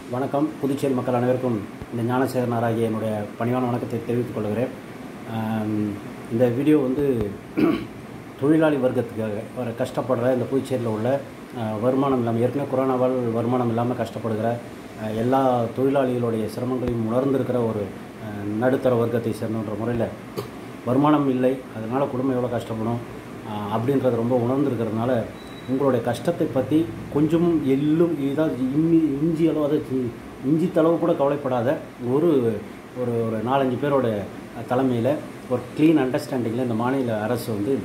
வணக்கம் புதுச்சேரி மக்கள் அனைவருக்கும் இந்த ஞானசேகரனாராகிய என்னுடைய பணிவான வணக்கத்தை தெரிவித்துக் கொள்கிறேன் ஆம், இந்த வீடியோ வந்து தொழிலாளி வர்க்கத்துக்காக ஒரு கஷ்டப்படுற இந்த புதுச்சேரியில் உள்ள அஹ், வருமானம் இல்லாமல் ஏற்கனவே கொரோனாவால் வருமானம் இல்லாமல் கஷ்டப்படுகிற அஹ், எல்லா தொழிலாளிகளுடைய சிரமங்களையும் உணர்ந்திருக்கிற ஒரு அஹ், நடுத்தர வர்க்கத்தை சேர்ந்தன்ற முறையில் வருமானம் இல்லை அதனால் குடும்பம் எவ்வளோ கஷ்டப்படும் அஹ், அப்படின்றத ரொம்ப உணர்ந்திருக்கிறதுனால உங்களுடைய கஷ்டத்தை பற்றி கொஞ்சமும் எள்ளும் இதாக இம்மி இஞ்சி அளவு அதாவது இஞ்சி தளவு கூட கவலைப்படாத ஒரு ஒரு ஒரு நாலஞ்சு பேரோட தலைமையில் ஒரு க்ளீன் அண்டர்ஸ்டாண்டிங்கில் இந்த மாநில அரசு வந்து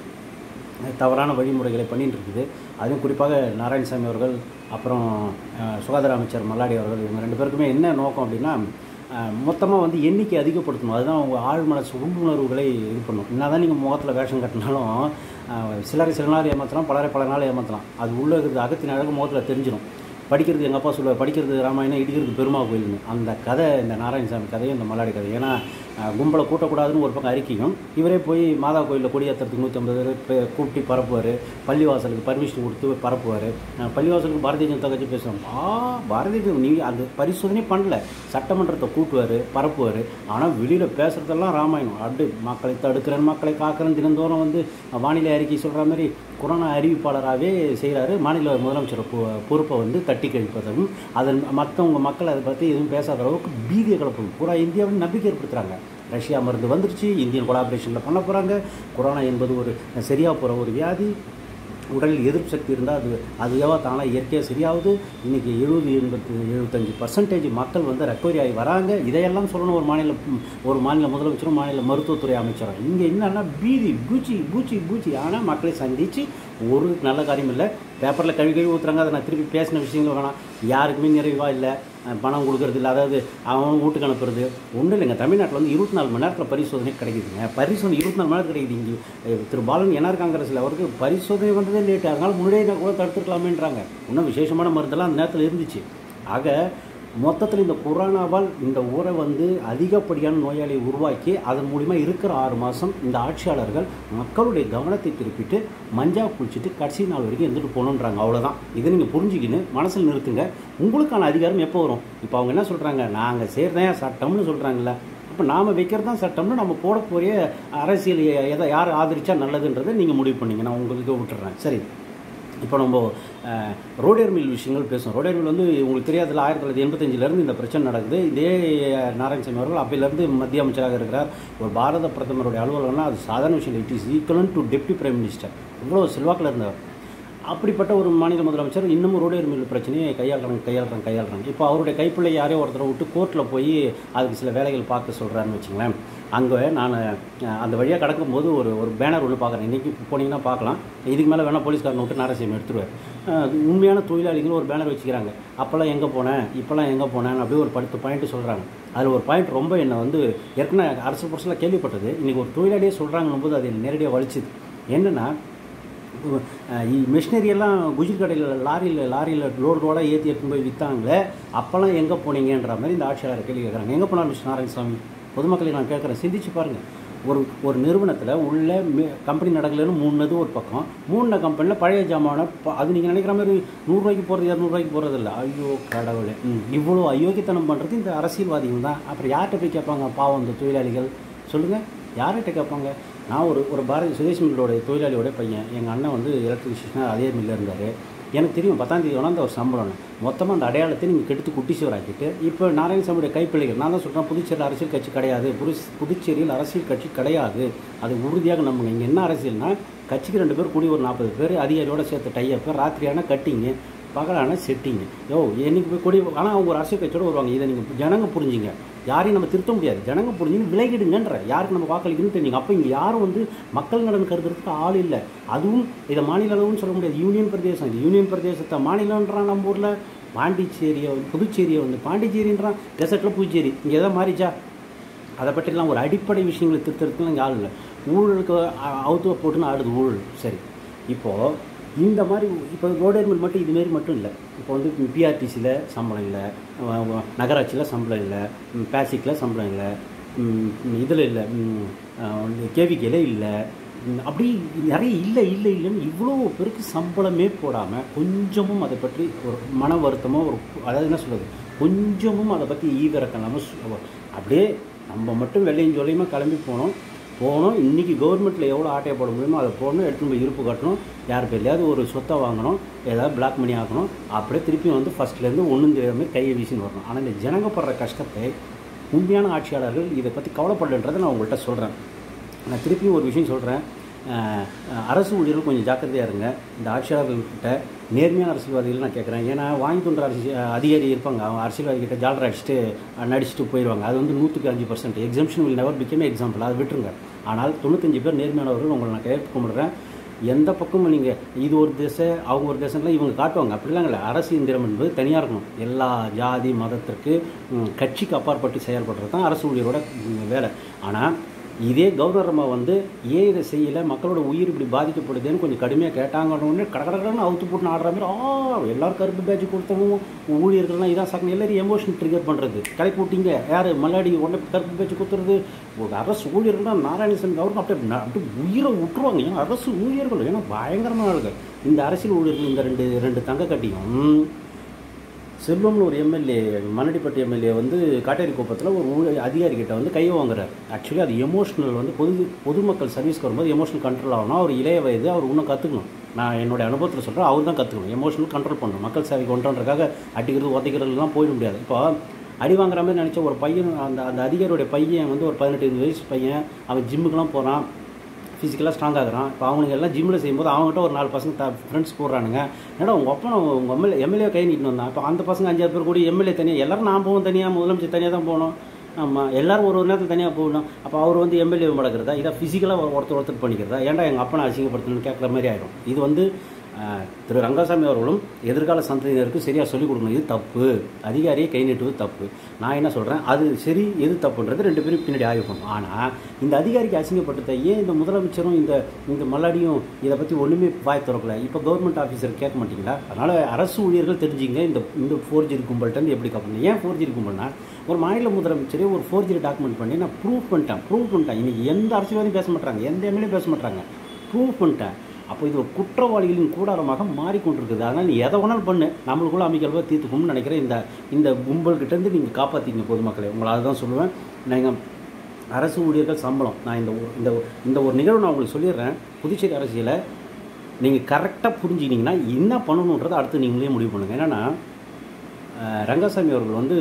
தவறான வழிமுறைகளை பண்ணிட்டு இருக்குது அதுவும் குறிப்பாக நாராயணசாமி அவர்கள் அப்புறம் அஹ், சுகாதார அமைச்சர் மல்லாடி அவர்கள் இவங்க ரெண்டு பேருக்குமே என்ன நோக்கம் அப்படின்னா மொத்தமாக வந்து எண்ணிக்கை அதிகப்படுத்தணும் அதுதான் அவங்க ஆழ் மனசு உள்ளுணர்வுகளை இது பண்ணணும் என்ன தான் நீங்கள் முகத்தில் வேஷம் கட்டினாலும் அஹ், சிலரை சில நாள் ஏமாற்றலாம் பலரை பல நாள் ஏமாற்றலாம் அது உள்ளே இருக்கிறது அகத்தின் அழகு முகத்தில் தெரிஞ்சிடும் படிக்கிறது எங்கள் அப்பா சொல்லுவார் படிக்கிறது ராமாயணம் இடிக்கிறது பெருமா கோயில்னு அந்த கதை இந்த நாராயணசாமி கதையும் இந்த மல்லாடி கதை ஏன்னா அஹ், கும்பலை கூட்டக்கூடாதுன்னு ஒரு பக்கம் அறிக்கையும் இவரே போய் மாதா கோயிலில் கொடியேற்றுறதுக்கு நூற்றி ஐம்பது பேர் கூட்டி பரப்புவார் பள்ளிவாசலுக்கு பர்மிஷன் கொடுத்து பரப்புவார் பள்ளிவாசலுக்கு பாரதிய ஜனதா கட்சி பேசுவாங்க ஆ பாரதிய ஜனதா நீ அந்த பரிசோதனை பண்ணல சட்டமன்றத்தை கூட்டுவார் பரப்புவார் ஆனால் வெளியில் பேசுகிறதெல்லாம் ராமாயணம் அப்படி மக்களை தடுக்கிறேன் மக்களை காக்கிறேன் தினந்தோறும் வந்து வானிலை அறிக்கை சொல்கிற மாதிரி கொரோனா அறிவிப்பாளராகவே செய்கிறாரு மாநில முதலமைச்சர் பொ- பொறுப்பை வந்து தட்டி கழிப்பதும் அதன் மற்றவங்க மக்கள் அதை பற்றி எதுவும் பேசாத அளவுக்கு பீதியை கிளப்பும் பூரா இந்தியாவில் நம்பிக்கை ஏற்படுத்துகிறாங்க ரஷ்யா மருந்து வந்துருச்சு இந்தியன் கொலாபரேஷனில் பண்ண போகிறாங்க கொரோனா என்பது ஒரு சரியாக போகிற ஒரு வியாதி உடலில் எதிர்ப்பு சக்தி இருந்தால் அது அதுவாக தானாக இயற்கையாக சரியாகுது இன்றைக்கி எழுபது எண்பத்து எழுபத்தஞ்சு பர்சன்டேஜ் மக்கள் வந்து ரெக்கவரி ஆகி வராங்க இதையெல்லாம் சொல்லணும் ஒரு மாநில ஒரு மாநில முதலமைச்சரும் மாநில மருத்துவத்துறை அமைச்சரும் இங்கே என்னன்னா பீதி பூச்சி பூச்சி பூச்சி ஆனால் மக்களை சந்தித்து ஒரு நல்ல காரியம் இல்லை பேப்பரில் கழுவி கழுவி ஊற்றுறாங்க அதை நான் திருப்பி பேசின விஷயங்கள் வேணாம் யாருக்குமே நிறைவாக இல்லை அஹ் பணம் கொடுக்கறது இல்லை அதாவது அவன் வீட்டுக்கு அனுப்புறது ஒன்றும் இல்லைங்க தமிழ்நாட்டில் வந்து இருபத்தி நாலு மணி நேரத்தில் பரிசோதனை கிடைக்குதுங்க பரிசோதனை இருபத்தி நாலு மணி நேரம் கிடைக்குது இங்கே அஹ் திரு பாலன் என்ஆர் காங்கிரஸில் அவருக்கு பரிசோதனை பண்ணுறதே லேட் அதனால முன்னாடியே நான் கூட தடுத்துருக்கலாமேன்றாங்க இன்னும் விசேஷமான மருந்தெல்லாம் அந்த நேரத்தில் இருந்துச்சு ஆக மொத்தத்தில் இந்த கொரோனாவால் இந்த ஊரை வந்து அதிகப்படியான நோயாளியை உருவாக்கி அதன் மூலிமா இருக்கிற ஆறு மாதம் இந்த ஆட்சியாளர்கள் மக்களுடைய கவனத்தை திருப்பிட்டு மஞ்சா குளிச்சுட்டு கடைசி நாள் வரைக்கும் இருந்துட்டு போகணுன்றாங்க அவ்வளோதான் இதை நீங்கள் புரிஞ்சுக்கின்னு மனசில் நிறுத்துங்க உங்களுக்கான அதிகாரம் எப்போ வரும் இப்போ அவங்க என்ன சொல்கிறாங்க நாங்கள் சேர்றேன் சட்டம்னு சொல்கிறாங்கல்ல அப்போ நாம் வைக்கிறது தான் சட்டம்னு நம்ம போட போகிற அரசியல் எ- எதை யார் ஆதரிச்சா நல்லதுன்றதை நீங்கள் முடிவு பண்ணீங்க நான் உங்களுக்கு விட்டுறேன் சரி இப்போ நம்ம அஹ், ரோடேர் மில் விஷயங்கள் பேசுவோம் ரோடேர் மில் வந்து உங்களுக்கு தெரியாதுல ஆயிரத்தி தொள்ளாயிரத்தி எண்பத்தஞ்சிலேருந்து இந்த பிரச்சனை நடக்குது இதே நாராயணசாமி அவர்கள் அப்பையிலேருந்து மத்திய அமைச்சராக இருக்கிறார் ஒரு பாரத பிரதமருடைய அலுவலகம்னா அது சாதாரண விஷயம் it is equivalent to deputy prime minister இவ்வளோ செல்வாக்கில் இருந்தவர் அப்படிப்பட்ட ஒரு மாநில முதலமைச்சர் இன்னமும் ரோடேர் மில் பிரச்சனையை கையாளுறாங்க கையாளுறாங்க கையாளுறாங்க இப்போ அவருடைய கைப்பிள்ளை யாரையோ ஒருத்தரை விட்டு கோர்ட்டில் போய் அதுக்கு சில வேலைகள் பார்க்க சொல்கிறாருன்னு வச்சுங்களேன் அங்கே நான் அஹ், அந்த வழியாக கடக்கும்போது ஒரு ஒரு பேனர் ஒன்று பார்க்குறேன் இன்றைக்கி போனீங்கன்னா பார்க்கலாம் இதுக்கு மேலே வேணால் போலீஸ்காரனை விட்டு நாராசியம் எடுத்துருவார் அஹ், உண்மையான தொழிலாளிகள் ஒரு பேனர் வச்சுக்கிறாங்க அப்போல்லாம் எங்கே போனேன் இப்போல்லாம் எங்கே போனேன் அப்படியே ஒரு பத்து பாயிண்ட் சொல்கிறாங்க அதில் ஒரு பாயிண்ட் ரொம்ப என்னை வந்து ஏற்கனவே அரசு புரட்சியில் கேள்விப்பட்டது இன்றைக்கி ஒரு தொழிலாளியே சொல்கிறாங்கன்னும் போது அது என்னை நேரடியாக வலிச்சுது என்னென்னா மிஷினரி எல்லாம் குஜில் கடையில் லாரியில் லாரியில் லோடு லோடாக ஏற்றி எடுத்துன்னு போய் விற்றாங்களே அப்போல்லாம் எங்கே போனீங்கன்ற மாதிரி இந்த ஆட்சியாளர் கேள்வி கேட்குறாங்க எங்கே போனார் மிஸ்டர் நாராயணசாமி பொதுமக்களை நான் கேட்குறேன் சிந்திச்சு பாருங்கள் ஒரு ஒரு நிறுவனத்தில் உள்ள மே- கம்பெனி நடக்கலன்னு மூணுனது ஒரு பக்கம் மூணு கம்பெனியில் பழைய ஜாமான ப- அது நீங்கள் நினைக்கிற மாதிரி நூறுரூவாய்க்கு போகிறது இரநூறுவாய்க்கு போகிறது இல்லை ஐயோ கடவுளே ம், இவ்வளோ அயோக்கியத்தனம் பண்ணுறது இந்த அரசியல்வாதிகள் தான் அப்புறம் யார்கிட்ட போய் கேட்பாங்க பாவம் இந்த தொழிலாளிகள் சொல்லுங்கள் யார்கிட்ட கேட்பாங்க நான் ஒரு ஒரு பாரதி சுதேஷ் மில்லோட தொழிலாளியோட பையன் எங்கள் அண்ணன் வந்து எலக்ட்ரிஷியனாக அதே மில்லில் இருந்தார் எனக்கு தெரியும் பத்தாம் தேதி வேணா அந்த ஒரு சம்பளம் மொத்தமாக அந்த அடையாளத்தை நீங்கள் கெடுத்து குட்டிச்சுவராக்கிட்டு இப்போ நாராயணசாமியுடைய கைப்பிள்ளைகள் நான் தான் சொல்கிறேன் புதுச்சேரியில் அரசியல் கட்சி கிடையாது புது புதுச்சேரியில் அரசியல் கட்சி கிடையாது அது உறுதியாக நம்புங்க இங்கே என்ன அரசியல்னா கட்சிக்கு ரெண்டு பேர் கூடி ஒரு நாற்பது பேர் அதிகாரியோட சேர்த்து டையப் ராத்திரியான கட்டிங்க பகலான செட்டிங்க யோ என்னைக்கு போய் கொடி ஆனால் அவங்க ஒரு அரசியல் கட்சியோட வருவாங்க இதை நீங்கள் ஜனங்க புரிஞ்சுங்க யாரையும் நம்ம திருத்த முடியாது ஜனங்க புரிஞ்சுங்க விலகிடுங்கன்ற யாருக்கு நம்ம வாக்களிக்கணும்னு தெரியுங்க அப்போ இங்கே யாரும் வந்து மக்கள் நலன் கருதுறதுக்கு ஆள் இல்லை அதுவும் இதை மாநில அளவுன்னு சொல்ல முடியாது யூனியன் பிரதேசம் இது யூனியன் பிரதேசத்தை மாநிலன்றான் நம்ம ஊரில் பாண்டிச்சேரியை புதுச்சேரியை வந்து பாண்டிச்சேரின்றான் டெசர்ட்டில் புதுச்சேரி இங்கே எதாவது மாறிச்சா அதை பற்றிலாம் ஒரு அடிப்படை விஷயங்களை திருத்தறதுக்குலாம் இங்கே ஆள் இல்லை ஊழலுக்கு அ- அவுத்துவ போட்டுன்னு ஆடுது ஊழல் சரி இப்போது இந்த மாதிரி இப்போ ரோடேர் மில் மட்டும் இதுமாரி மட்டும் இல்லை இப்போ வந்து பிஆர்டிசியில் சம்பளம் இல்லை நகராட்சியில் சம்பளம் இல்லை பேசிக்கில் சம்பளம் இல்லை இதில் இல்லை கேவிக்கையில் இல்லை ம், அப்படி நிறைய இல்லை இல்லை இல்லைன்னு இவ்வளோ பேருக்கு சம்பளமே போடாமல் கொஞ்சமும் அதை பற்றி ஒரு மன வருத்தமோ ஒரு அதாவது என்ன சொல்கிறது கொஞ்சமும் அதை பற்றி ஈவிரக்கம் இல்லாமல் சு- அப்படியே நம்ம மட்டும் வெள்ளையும் சொல்லியுமா கிளம்பி போனோம் போகணும் இன்றைக்கி கவர்மெண்ட்டில் எவ்வளோ ஆட்டையை போட முடியுமோ அதை போடணும் எடுத்துன்னு போய் இருப்பு கட்டணும் யார் பேர்லையாவது ஒரு சொத்தை வாங்கணும் ஏதாவது பிளாக் மணி ஆக்கணும் அப்படியே திருப்பி வந்து ஃபஸ்ட்லேருந்து ஒன்றும் தெரியாமல் கையை வீசின்னு வரணும் ஆனால் இந்த ஜனங்க படுற கஷ்டத்தை உண்மையான ஆட்சியாளர்கள் இதை பற்றி கவலைப்படலைன்றதை நான் உங்கள்கிட்ட சொல்கிறேன் நான் திருப்பியும் ஒரு விஷயம் சொல்கிறேன் அரசு ஊழியர்கள் கொஞ்சம் ஜாக்கிரதையாக இருங்க இந்த ஆட்சியாளர்கள்கிட்ட நேர்மையான அரசியல்வாதிகள் நான் கேட்குறேன் ஏன்னா வாங்கி தோன்ற அரசு அதிகாரி இருப்பாங்க அவங்க அரசியல்வாதி கிட்ட ஜாலரை அடிச்சுட்டு அஹ், நடிச்சுட்டு போயிடுவாங்க அது வந்து நூற்றுக்கு அஞ்சு percent exemption will never become example அதை விட்டுருங்க ஆனால் தொண்ணூத்தஞ்சு பேர் நேர்மையானவர்கள் உங்களை நான் கையெழுத்து கும்பிடுறேன் எந்த பக்கமும் நீங்கள் இது ஒரு திசை அவங்க ஒரு திசைலாம் இவங்க காட்டுவாங்க அப்படிலாம் இல்லை அரசு இந்திரம் என்பது தனியாக இருக்கணும் எல்லா ஜாதி மதத்திற்கு ம், கட்சிக்கு அப்பாற்பட்டு செயல்படுறது தான் அரசு ஊழியரோட ம், வேலை ஆனால் இதே கவர்னர் அம்மா வந்து ஏன் இதை செய்யலை மக்களோட உயிர் இப்படி பாதிக்கப்படுதுன்னு கொஞ்சம் கடுமையாக கேட்டாங்கன்னு உடனே கடகடன்னு அவுத்து போட்டு ஆடுற மாதிரி ஆ எல்லாரும் கருப்பு பேட்ச் கொடுத்தவங்க ஊழியர்கள்லாம் இதான் சாக்கணும் எல்லாரும் எமோஷன் ட்ரிகர் பண்ணுறது கலக்கி விட்டீங்க யார் மல்லாடி உடனே கருப்பு பேட்ச் கொடுத்துறது ஒரு அரசு ஊழியர்கள்லாம் நாராயணசாமி அவருக்கு அப்படியே ந- அப்படியே உயிரை விட்டுருவாங்க ஏன்னா அரசு ஊழியர்கள் ஏன்னா பயங்கரமான ஆளுகள் இந்த அரசியல் ஊழியர்கள் இந்த ரெண்டு ரெண்டு தங்க கட்டியும் செல்வம்னு ஒரு எம்எல்ஏ மண்ணடிப்பட்டி எம்எல்ஏ வந்து காட்டேரி குப்பத்தில் ஒரு ஊழல் அதிகாரிகிட்ட வந்து கை வாங்குறாரு ஆக்சுவலி அது எமோஷனல் வந்து பொது பொதுமக்கள் சர்வீஸ்க்கு வரும்போது எமோஷனல் கண்ட்ரோல் ஆகணும் அவர் இளைய வயது அவர் இன்னும் கற்றுக்கணும் நான் என்னுடைய அனுபவத்தில் சொல்கிறேன் அவர் தான் கற்றுக்கணும் எமோஷனல் கண்ட்ரோல் பண்ணணும் மக்கள் சேவைக்கு ஒன்றன்றக்காக அடிக்கிறது உதைக்கிறதுலாம் போயிட முடியாது இப்போ அடி வாங்குற மாதிரி நினச்ச ஒரு பையன் அந்த அந்த அதிகாரியோடைய பையன் வந்து ஒரு பதினெட்டு இருபது வயசு பையன் அவன் ஜிம்முக்கெலாம் போகிறான் ஃபிசிக்கலாக ஸ்ட்ராங் ஆகுறான் இப்போ அவனுங்க எல்லாம் ஜிம்மில் செய்யும்போது அவங்ககிட்ட ஒரு நாலு பசங்க ஃப்ரெண்ட்ஸ் போடுறானுங்க ஏன்னா உங்கள் அப்பா உங்கள் எம்எல்ஏ எம்எல்ஏ கை நீட்டு வந்தான் இப்போ அந்த பசங்க அஞ்சாறு பேர் கூட எம்எல்ஏ தனியாக எல்லாரும் நான் போவோம் தனியாக முதலமைச்சர் தனியாக தான் போகணும் ஆமாம் எல்லாரும் ஒரு ஒரு நேரத்தில் தனியாக போகணும் அப்போ அவர் வந்து எம்எல்ஏ மடக்கிறதா இதை ஃபிசிக்கலாக ஒருத்தர் ஒருத்தர் பண்ணிக்கிறதா ஏன்டா எங்கள் அப்பனை அசிங்கப்படுத்தணும்னு கேட்குற மாதிரி ஆகிடும் இது வந்து அஹ், திரு ரங்கசாமி அவர்களும் எதிர்கால சந்ததியினருக்கு சரியாக சொல்லிக் கொடுக்கணும் இது தப்பு அதிகாரியை கை நீட்டுவது தப்பு நான் என்ன சொல்கிறேன் அது சரி எது தப்புன்றது ரெண்டு பேரும் பின்னாடி ஆய்வு பண்ணும் ஆனால் இந்த அதிகாரிக்கு அசிங்கப்பட்டதை ஏன் இந்த முதலமைச்சரும் இந்த இந்த மல்லாடியும் இதை பற்றி ஒன்றுமே வாய் திறக்கல இப்போ கவர்மெண்ட் ஆஃபீஸர் கேட்க மாட்டீங்களா அதனால் அரசு ஊழியர்கள் தெரிஞ்சுங்க இந்த இந்த ஃபோர்ஜரி கும்பல்கிட்ட எப்படி கப்பணும் ஏன் ஃபோர்ஜரி கும்பல்னா ஒரு மாநில முதலமைச்சரே ஒரு ஃபோர்ஜரி டாக்குமெண்ட் பண்ணி நான் ப்ரூவ் பண்ணிட்டேன் ப்ரூவ் பண்ணிட்டேன் இன்னைக்கு எந்த அரசியல்வாதியும் பேச மாட்டாங்க எந்த எம்எல்ஏ பேச மாட்டாங்க ப்ரூவ் பண்ணிட்டேன் அப்போ இது ஒரு குற்றவாளிகளின் கூடாரமாக மாறிக்கொண்டிருக்குது அதனால் நீ எதை வேணாலும் பண்ணு நம்மளுக்குள்ள அமைக்கிறவங்க தீர்த்துக்கும்னு நினைக்கிறேன் இந்த இந்த கும்பல்கிட்டேருந்து நீங்கள் காப்பாற்றிங்க பொதுமக்களை உங்களை அதுதான் சொல்லுவேன் நீங்கள் அரசு ஊழியர்கள் சம்பளம் நான் இந்த ஒரு- இந்த ஒரு- இந்த ஒரு நிகழ்வு நான் உங்களுக்கு சொல்லிடுறேன் புதுச்சேரி அரசியலை நீங்கள் கரெக்டாக புரிஞ்சுக்கினீங்கன்னா என்ன பண்ணணுன்றதை அடுத்து நீங்களே முடிவு பண்ணுங்கள் என்னென்னா அஹ், ரங்கசாமி அவர்கள் வந்து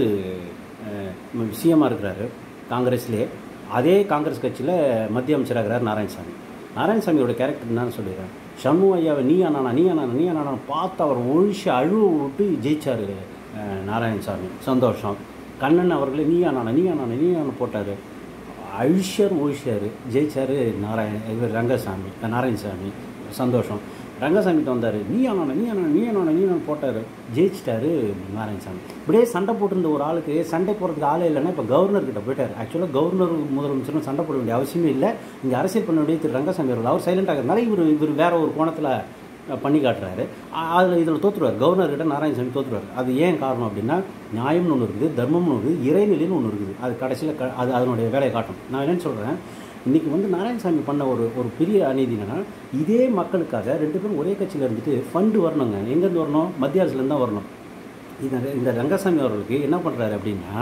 சிஎம்மாக இருக்கிறாரு காங்கிரஸ்லேயே அதே காங்கிரஸ் கட்சியில் மத்திய அமைச்சராக இருக்கிறார் நாராயணசாமி நாராயணசாமியோட கேரக்டர் என்னன்னு சொல்லிடுறேன் சண்முக ஐயாவை நீ அண்ணா நீ அண்ணா நீ அண்ணா பார்த்து அவர் ஒழிச்சு அழுவ விட்டு ஜெயிச்சார் நாராயணசாமி சந்தோஷம் கண்ணன் அவர்களே நீ அண்ணா நீ அண்ணா நீ அண்ணா போட்டார் அழிஷர் ஒழிச்சார் ஜெயிச்சார் நாராயண இவர் ரங்கசாமி நாராயணசாமி சந்தோஷம் ரங்கசாமிகிட்ட வந்தார் நீ ஆனா நீ ஆனா நீ ஆனா நீ ஆனா போட்டார் ஜெயிச்சிட்டாரு நாராயணசாமி இப்படியே சண்டை போட்டிருந்த ஒரு ஆளுக்கு சண்டை போடுறதுக்கு ஆளே இல்லைன்னா இப்போ கவர்னர்கிட்ட போயிட்டார் ஆக்சுவலாக கவர்னர் முதலமைச்சரும் சண்டை போட வேண்டிய அவசியமே இல்லை இங்கே அரசியல் பண்ண வேண்டிய திரு ரங்கசாமி அவர்கள் அவர் சைலண்ட் ஆகிறதுனால இவர் இவர் வேற ஒரு கோணத்தில் பண்ணி காட்டுறாரு அதில் இதில் தோற்றுருவார் கவர்னர்கிட்ட நாராயணசாமி தோற்றுருவார் அது ஏன் காரணம் அப்படின்னா நியாயம்னு ஒன்று இருக்குது தர்மம்னு ஒன்று இருக்குது இறைநிலைன்னு ஒன்று இருக்குது அது கடைசியில் க அது அதனுடைய வேலையை காட்டும் நான் என்னன்னு சொல்கிறேன் இன்றைக்கி வந்து நாராயணசாமி பண்ண ஒரு ஒரு பெரிய அநீதி என்னன்னா இதே மக்களுக்காக ரெண்டு பேரும் ஒரே கட்சியில் இருந்துட்டு ஃபண்டு வரணுங்க எங்கேருந்து வரணும் மத்திய அரசுலேருந்து தான் வரணும் இந்த இந்த ரங்கசாமி அவர்களுக்கு என்ன பண்ணுறாரு அப்படின்னா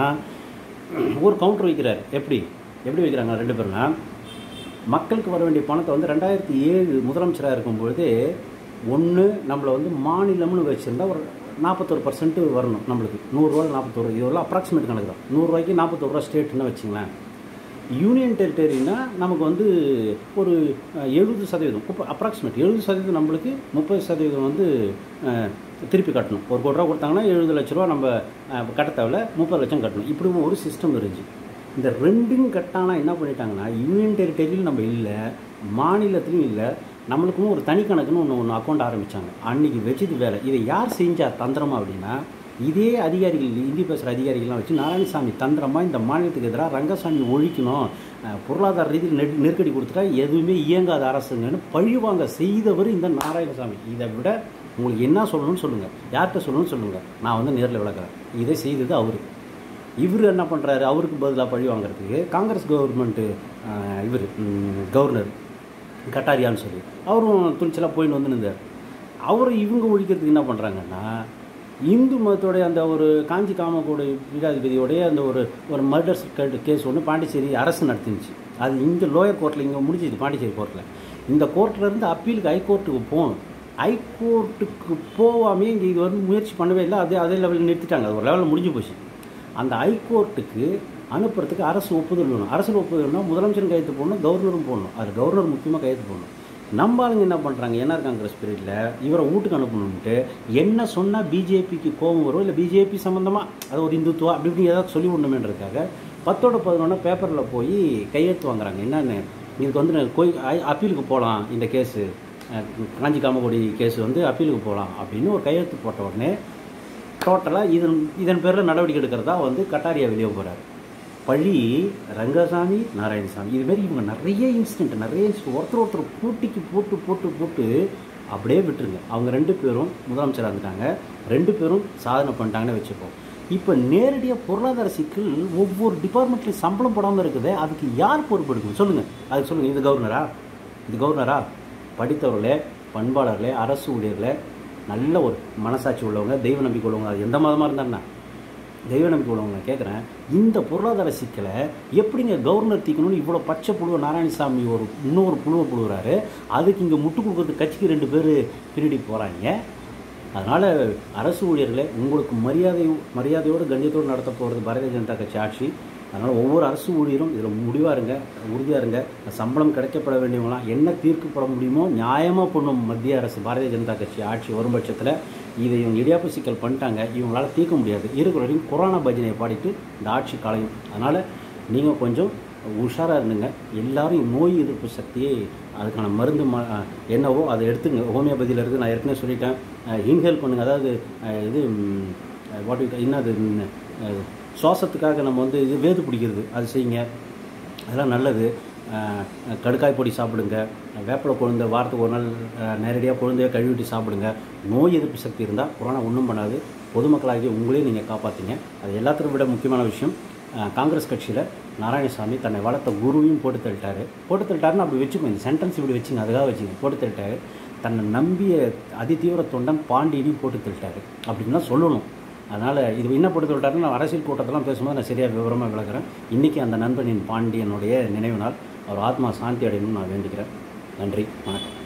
ஒரு கவுண்டர் வைக்கிறார் எப்படி எப்படி வைக்கிறாங்க ரெண்டு பேரும்னா மக்களுக்கு வர வேண்டிய பணத்தை வந்து ரெண்டாயிரத்தி ஏழு முதலமைச்சராக இருக்கும்பொழுது ஒன்று நம்மளை வந்து மாநிலம்னு வச்சுருந்தா ஒரு நாற்பத்தொரு பர்சன்ட் வரணும் நம்மளுக்கு நூறுரூவா நாற்பத்தோரு இதெல்லாம் அப்ராக்சிமேட் கணக்கு தான் நூறுரூவாய்க்கு நாற்பத்தோரு ரூபா ஸ்டேட்னு வச்சுங்களேன் யூனியன் டெரிட்டரினா நமக்கு வந்து ஒரு எழுபது சதவீதம் இப்போ அப்ராக்சிமேட் எழுபது சதவீதம் நம்மளுக்கு முப்பது சதவீதம் வந்து அஹ், திருப்பி கட்டணும் ஒரு கோடி ரூபா கொடுத்தாங்கன்னா எழுபது லட்ச ரூபா நம்ம அஹ், கட்ட தேவையில்ல முப்பது லட்சம் கட்டணும் இப்படி ஒரு சிஸ்டம் இருந்துச்சு இந்த ரெண்டும் கட்டானா என்ன பண்ணிட்டாங்கன்னா யூனியன் டெரிட்டரியில் நம்ம இல்லை மாநிலத்திலையும் இல்லை நம்மளுக்கும் ஒரு தனி கணக்குன்னு ஒன்று ஒன்று அக்கௌண்ட் ஆரம்பித்தாங்க அன்றைக்கி வச்சது வேலை இதை யார் செஞ்சா தந்திரமா அப்படின்னா இதே அதிகாரிகள் இந்தி பேசுகிற அதிகாரிகள்லாம் வச்சு நாராயணசாமி தந்திரமாக இந்த மாநிலத்துக்கு எதிராக ரங்கசாமி ஒழிக்கணும் அஹ், பொருளாதார ரீதியில் நெரு நெருக்கடி கொடுத்துட்டா எதுவுமே இயங்காத அரசுங்கன்னு பழிவாங்க செய்தவர் இந்த நாராயணசாமி இதை விட உங்களுக்கு என்ன சொல்லணும்னு சொல்லுங்கள் யார்கிட்ட சொல்லணும்னு சொல்லுங்கள் நான் வந்து நேரில் விளக்குறேன் இதை செய்தது அவர் இவர் என்ன பண்ணுறாரு அவருக்கு பதிலாக பழி வாங்குறதுக்கு காங்கிரஸ் கவர்மெண்ட்டு இவர் கவர்னர் கட்டாரியான்னு சொல்லி அவரும் துணிச்சலாக போயின்னு வந்து நின்றார் அவர் இவங்க ஒழிக்கிறதுக்கு என்ன பண்ணுறாங்கன்னா இந்து மதத்தோடைய அந்த ஒரு காஞ்சி காமக்கோடு பீடாதிபதியோடைய அந்த ஒரு ஒரு மர்டர்ஸ் கேஸ் ஒன்று பாண்டிச்சேரி அரசு நடத்திருந்துச்சு அது இங்கே லோயர் கோர்ட்டில் இங்கே முடிஞ்சிது பாண்டிச்சேரி கோர்ட்டில் இந்த கோர்ட்டில் இருந்து அப்பீலுக்கு ஹைகோர்ட்டுக்கு போகணும் ஹைகோர்ட்டுக்கு போகாமே இங்கே இது வந்து முயற்சி பண்ணவே இல்லை அதே அதே லெவலில் நிறுத்திட்டாங்க அது ஒரு லெவலில் முடிஞ்சு போச்சு அந்த ஹைகோர்ட்டுக்கு அனுப்புறதுக்கு அரசு ஒப்புதல் வேணும் அரசு ஒப்புதல்னா முதலமைச்சரும் கையெழுத்து போடணும் கவர்னரும் போடணும் அது கவர்னர் முக்கியமாக கையெழுத்து போடணும் நம்ம ஆளுங்க என்ன பண்ணுறாங்க என்ஆர் காங்கிரஸ் பீரியடில் இவரை வீட்டுக்கு அனுப்பணும்ட்டு என்ன சொன்னால் பிஜேபிக்கு கோபம் வரும் இல்லை பிஜேபி சம்மந்தமாக அது ஒரு இந்துத்துவா அப்படி இப்படி ஏதாவது சொல்லி விடணுமேன்றதுக்காக பத்தோட பதினொன்று பேப்பரில் போய் கையெழுத்து வாங்குறாங்க என்னென்னு இதுக்கு வந்து நான் கோய் ஐ- அப்பீலுக்கு போகலாம் இந்த கேஸு காஞ்சி காமகோடி கேஸ் வந்து அப்பீலுக்கு போகலாம் அப்படின்னு ஒரு கையெழுத்து போட்ட உடனே டோட்டலாக இதன் இதன் பேரில் நடவடிக்கை எடுக்கிறதா வந்து கட்டாரியா வெளியே போகிறார் பழி ரங்கசாமி நாராயணசாமி இதுமாரி இவங்க நிறைய இன்சிடென்ட் நிறைய incident ஒருத்தர் ஒருத்தர் போட்டிக்கு போட்டு போட்டு போட்டு அப்படியே விட்டுருங்க அவங்க ரெண்டு பேரும் முதலமைச்சராக இருந்துட்டாங்க ரெண்டு பேரும் சாதனை பண்ணிட்டாங்கன்னு வச்சுப்போம் இப்போ நேரடியாக பொருளாதார சிக்கல் ஒவ்வொரு டிபார்ட்மெண்ட்லையும் சம்பளம் போடாமல் இருக்குது அதுக்கு யார் பொறுப்பெடுக்கணும் சொல்லுங்கள் அதுக்கு சொல்லுங்கள் இது கவர்னரா இது கவர்னரா படித்தவர்களே பண்பாளர்களே அரசு ஊழியர்களே நல்ல ஒரு மனசாட்சி உள்ளவங்க தெய்வ நம்பிக்கை உள்ளவங்க அது எந்த மதமாக இருந்தாருன்னா தெய்வ நம்பிக்கை உள்ளவங்க கேட்குறேன் இந்த பொருளாதார சிக்கலை எப்படிங்க கவர்னர் தீக்கணும்னு இவ்வளோ பச்சை புழுவை நாராயணசாமி ஒரு இன்னொரு புழுவை புழுவுறாரு அதுக்கு இங்கே முட்டு கொடுக்கறதுக்கு கட்சிக்கு ரெண்டு பேர் பின்னாடி போகிறாங்க அதனால் அரசு ஊழியர்களே உங்களுக்கு மரியாதை மரியாதையோடு கண்ணியத்தோடு நடத்த போகிறது பாரதிய ஜனதா கட்சி ஆட்சி அதனால் ஒவ்வொரு அரசு ஊழியரும் இதில் முடிவாக இருங்க உறுதியாக இருங்க சம்பளம் கிடைக்கப்பட வேண்டியவங்களாம் என்ன தீர்க்கப்பட முடியுமோ நியாயமாக பண்ணும் மத்திய அரசு பாரதிய ஜனதா கட்சி ஆட்சி வரும் பட்சத்தில் இதை இவங்க இடியாப்பு சிக்கல் பண்ணிட்டாங்க இவங்களால தீர்க்க முடியாது இருக்கிற வரைக்கும் கொரோனா பஜனையை பாடிட்டு இந்த ஆட்சி களையும் அதனால் நீங்கள் கொஞ்சம் உஷாராக இருந்துங்க எல்லாரும் நோய் எதிர்ப்பு சக்தியை அதுக்கான மருந்து ம என்னவோ அதை எடுத்துங்க ஹோமியோபதியில் இருக்குது நான் ஏற்கனவே சொல்லிட்டேன் இன்ஹேல் பண்ணுங்கள் அதாவது அஹ், இது வாட் என்னது ம், அஹ், சுவாசத்துக்காக நம்ம வந்து இது வேது பிடிக்கிறது அது செய்யுங்க அதெல்லாம் நல்லது அஹ், கடுக்காய் பொடி சாப்பிடுங்க வேப்பிலை கொழுந்த வாரத்துக்கு ஒரு நாள் நேரடியாக கொழுந்தையாக கழுவிட்டு சாப்பிடுங்க நோய் எதிர்ப்பு சக்தி இருந்தால் கொரோனா ஒன்றும் பண்ணாது பொதுமக்களாகிய உங்களையும் நீங்கள் காப்பாற்றுங்க அது எல்லாத்துக்கும் விட முக்கியமான விஷயம் அஹ், காங்கிரஸ் கட்சியில் நாராயணசாமி தன்னை வளர்த்த குருவையும் போட்டு தள்ளிட்டாரு போட்டு தள்ளிட்டாருன்னு அப்படி வச்சுக்கோங்க இந்த சென்டென்ஸ் இப்படி வச்சுங்க அதுக்காக வச்சுங்க போட்டு தள்ளிட்டாரு தன்னை நம்பிய அதிதீவிர தொண்டன் பாண்டியனையும் போட்டு தள்ளிட்டாரு அப்படின்னு தான் சொல்லணும் அதனால் இது என்ன போட்டு தள்ளிட்டாருன்னு நான் அரசியல் கூட்டத்தெல்லாம் பேசும்போது நான் சரியாக விவரமாக விளக்குறேன் இன்றைக்கி அந்த நண்பனின் பாண்டியனுடைய நினைவு நாள் அவர் ஆத்மா சாந்தி அடையணும்னு நான் வேண்டிக்கிறேன் நன்றி வணக்கம்